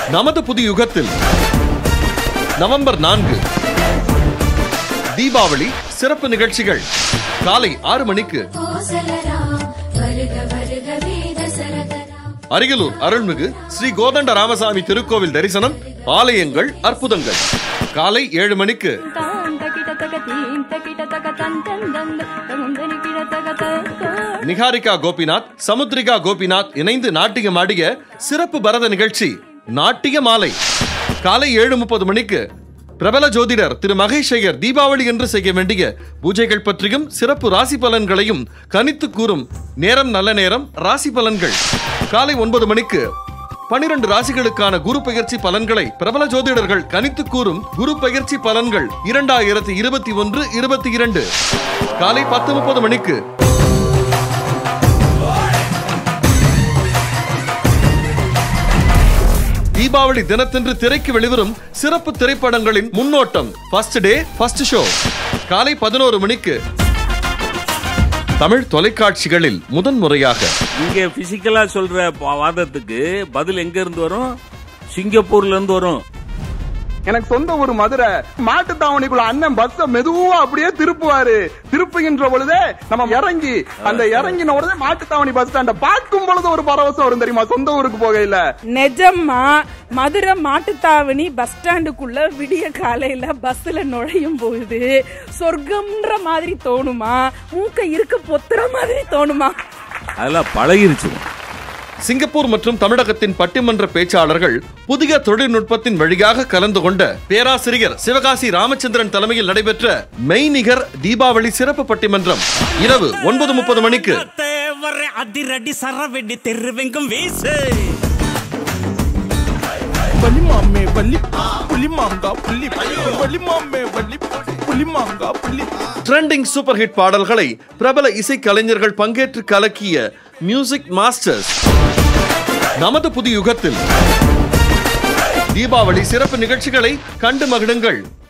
நமது புது யுகத்தில் நவம்பர் நான்கு தீபாவளி சிறப்பு நிகழ்ச்சிகள் காலை ஆறு மணிக்கு கோசலராம் வருக வருகவே தசரதராம் அரியலூர் அருள்மிகு ஸ்ரீ கோதண்ட ராமசாமி திருக்கோவில் தரிசனம் ஆலயங்கள் அற்புதங்கள் காலை ஏழு மணிக்கு தாந்த கிடத்தக தீந்த கிடத்தக தந்தந்த தகுந்தனி கிடத்தக தக நிகாரிகா கோபிநாத் சமுத்ரிகா கோபிநாத் இணைந்து நாட்டியம் ஆடிய சிறப்பு பரத நிகழ்ச்சி நாட்டிய மாலை காலை ஏழு முப்பது மணிக்கு பிரபல ஜோதிடர் திரு மகேஷ் ஐயர் தீபாவளி என்று செய்ய வேண்டிய பூஜைகள் பற்றியும் சிறப்பு ராசி பலன்களையும் கணித்து கூறும் நேரம் நல்ல நேரம் ராசி பலன்கள் காலை ஒன்பது மணிக்கு பனிரெண்டு ராசிகளுக்கான குரு பெயர்ச்சி பலன்களை பிரபல ஜோதிடர்கள் கணித்து கூறும் குரு பெயர்ச்சி பலன்கள் இரண்டாயிரத்தி இருபத்தி ஒன்று இருபத்தி இரண்டு காலை பத்து முப்பது மணிக்கு தீபாவளி தினத்தன்று திரைக்கு வெளிவரும் சிறப்பு திரைப்படங்களின் முன்னோட்டம் ஃபர்ஸ்ட் டே ஃபர்ஸ்ட் ஷோ காலை பதினோரு மணிக்கு தமிழ் தொலைக்காட்சிகளில் முதன்முறையாக இங்க பிசிக்கலா சொல்ற ப- வாதத்துக்கு பதில் எங்க இருந்து வரும் சிங்கப்பூர்ல இருந்து வரும் எனக்கு சொந்த ஊர் மதுரை மாட்டுத்தாவணிக்குள்ள அண்ணன் பஸ்ஸ மெதுவா அப்படியே திருப்புவாரு திருப்புகின்ற பொழுதே நம்ம இறங்கி அந்த இறங்கின உடனே மாட்டுத்தாவணி பஸ் ஸ்டாண்ட பார்க்கும் பொழுது ஒரு பரவசம் வரும் தெரியுமா சொந்த ஊருக்கு போகையில நிஜமா மதுரை மாட்டுத்தாவணி பஸ் ஸ்டாண்டுக்குள்ள விடிய காலையில பஸ்ல நுழையும் போது சொர்க்கம்ன்ற மாதிரி தோணுமா மூக்க இருக்க பொத்துற மாதிரி தோணுமா அதெல்லாம் பழகிருச்சு சிங்கப்பூர் மற்றும் தமிழகத்தின் பட்டிமன்ற பேச்சாளர்கள் புதிய தொழில்நுட்பத்தின் வழியாக கலந்து கொண்ட பேராசிரியர் சிவகாசி ராமச்சந்திரன் தலைமையில் நடைபெற்ற மெய்நிகர் தீபாவளி சிறப்பு பட்டிமன்றம் இரவு ஒன்பது முப்பது மணிக்கு தேவர அதிரடி சரவெடி தெருவெங்கும் வீசு வள்ளி மாமே வள்ளி புள்ளி மாங்கா புள்ளி வள்ளி மாமே வள்ளி புள்ளி மாங்கா புள்ளி ட்ரெண்டிங் சூப்பர் ஹிட் பாடல்களை பிரபல இசை கலைஞர்கள் பங்கேற்று கலக்கிய மியூசிக் மாஸ்டர்ஸ் நமது புது யுகத்தில் தீபாவளி சிறப்பு நிகழ்ச்சிகளை கண்டு மகிழுங்கள்